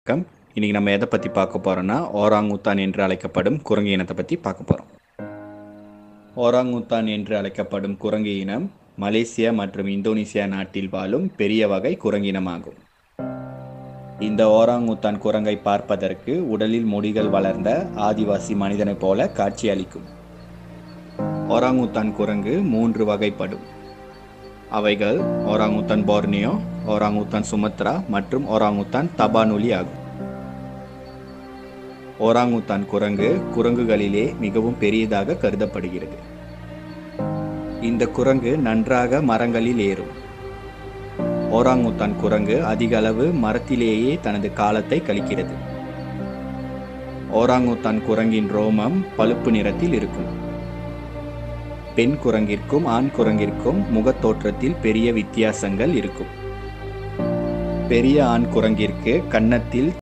வணக்கம் இன்னைக்கு நம்ம எதை பற்றி பார்க்க போகிறோன்னா ஓராங்குத்தான் என்று அழைக்கப்படும் குரங்கு இனத்தை பற்றி பார்க்க போகிறோம் ஓராங்குத்தான் என்று அழைக்கப்படும் குரங்கு இனம் மலேசியா மற்றும் இந்தோனேசியா நாட்டில் வாழும் பெரிய வகை குரங்கினமாகும் இந்த ஓராங்குத்தான் குரங்கை பார்ப்பதற்கு உடலில் முடிகள் வளர்ந்த ஆதிவாசி மனிதனைப் போல காட்சியளிக்கும் ஓராங்குத்தான் குரங்கு மூன்று வகைப்படும் அவைகள் ஓராங்குத்தான் போர்னியோ ஓராங்குத்தான் சுமத்ரா மற்றும் ஓராங்குத்தான் தபானொலி ஆகும் ஓராங்குத்தான் குரங்கு குரங்குகளிலே மிகவும் பெரியதாக கருதப்படுகிறது இந்த குரங்கு நன்றாக மரங்களில் ஏறும் ஓராங்குத்தான் குரங்கு அதிக அளவு மரத்திலேயே தனது காலத்தை கழிக்கிறது ஓராங்குத்தான் குரங்கின் ரோமம் பழுப்பு நிறத்தில் இருக்கும் பெண் குரங்கிற்கும் ஆண் குரங்கிற்கும் முகத் தோற்றத்தில் பெரிய வித்தியாசங்கள் இருக்கும் பெரிய ஆண் குரங்கிற்கு கன்னத்தில்